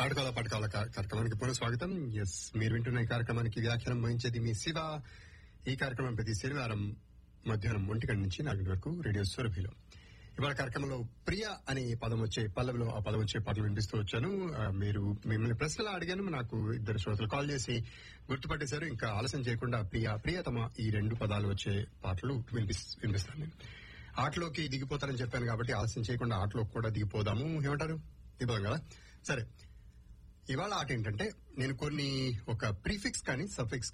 ఆడుకోవాల పట్టుకోవాల కార్యక్రమానికి పునః స్వాగతం ఎస్ మీరు వింటున్న ఈ కార్యక్రమానికి వ్యాఖ్యానం వహించేది మీ శివ ఈ కార్యక్రమం ప్రతి శనివారం మధ్యాహ్నం ఒంటి గంట నుంచి నాలుగు వరకు రేడియో సురభిలో ఇవాళ కార్యక్రమంలో ప్రియ అనే పదం వచ్చే పల్లవిలో ఆ పదం వచ్చే పాటలు వినిపిస్తూ వచ్చాను ఆ, మీరు మిమ్మల్ని ప్రశ్నలు అడిగాను నాకు ఇద్దరు శ్రోతలు కాల్ చేసి గుర్తుపట్టేశారు ఇంకా ఆలస్యం చేయకుండా ప్రియ ప్రియతమ ఈ రెండు పదాలు వచ్చే పాటలు వినిపిస్- వినిపిస్తాను నేను ఆటలోకి దిగిపోతారని చెప్పాను కాబట్టి ఆలస్యం చేయకుండా ఆటలోకి కూడా దిగిపోదాము ఏమంటారు దిగిపోదాం కదా సరే ఇవాళ ఆట ఏంటంటే నేను కొన్ని ఒక ప్రీఫిక్స్ కానీ సఫిక్స్